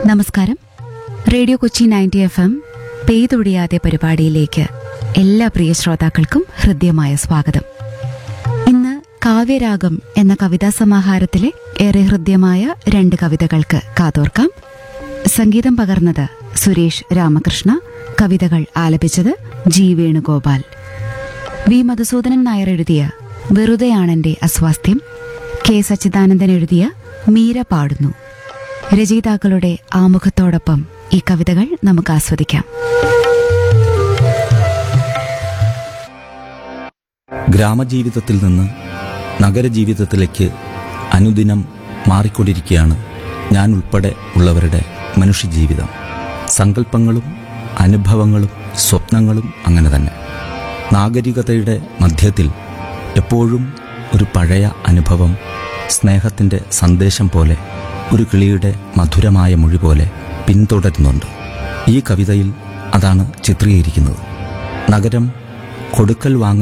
നമസ്കാരം radio Kochi ninety F M പെയ്തൊഴിയാതെ പരിപാടിയിലേക്ക് എല്ലാ പ്രിയ ശ്രോതാക്കൾക്കും ഹൃദ്യമായ സ്വാഗതം ഇന്ന് കാവ്യരാഗം എന്ന കവിതാ സമാഹാരത്തിലെ ഏറെ ഹൃദ്യമായ രണ്ട് കവിതകൾക്ക് കാതോർക്കാം സംഗീതം പകർന്നത് സുരേഷ് രാമകൃഷ്ണ കവിതകൾ ആലപിച്ചത് ജി വേണുഗോപാൽ വി മധുസൂദനൻ നായർ എഴുതിയ വെറുതെയാണെന്റെ അസ്വാസ്ഥ്യം കെ സച്ചിദാനന്ദൻ എഴുതിയ മീര പാടുന്നു രചയിതാക്കളുടെ ആമുഖത്തോടൊപ്പം ഈ കവിതകൾ നമുക്ക് ആസ്വദിക്കാം ഗ്രാമജീവിതത്തിൽ നിന്ന് നഗരജീവിതത്തിലേക്ക് അനുദിനം മാറിക്കൊണ്ടിരിക്കുകയാണ് ഞാൻ ഉൾപ്പെടെ ഉള്ളവരുടെ മനുഷ്യജീവിതം സങ്കല്പങ്ങളും അനുഭവങ്ങളും സ്വപ്നങ്ങളും അങ്ങനെ തന്നെ നാഗരികതയുടെ മധ്യത്തിൽ എപ്പോഴും ഒരു പഴയ അനുഭവം സ്നേഹത്തിൻ്റെ സന്ദേശം പോലെ ഒരു കിളിയുടെ മധുരമായ മൊഴി പോലെ പിന്തുടരുന്നുണ്ട് ഈ കവിതയിൽ അതാണ് ചിത്രീകരിക്കുന്നത് നഗരം കൊടുക്കൽ വാങ്ങൽ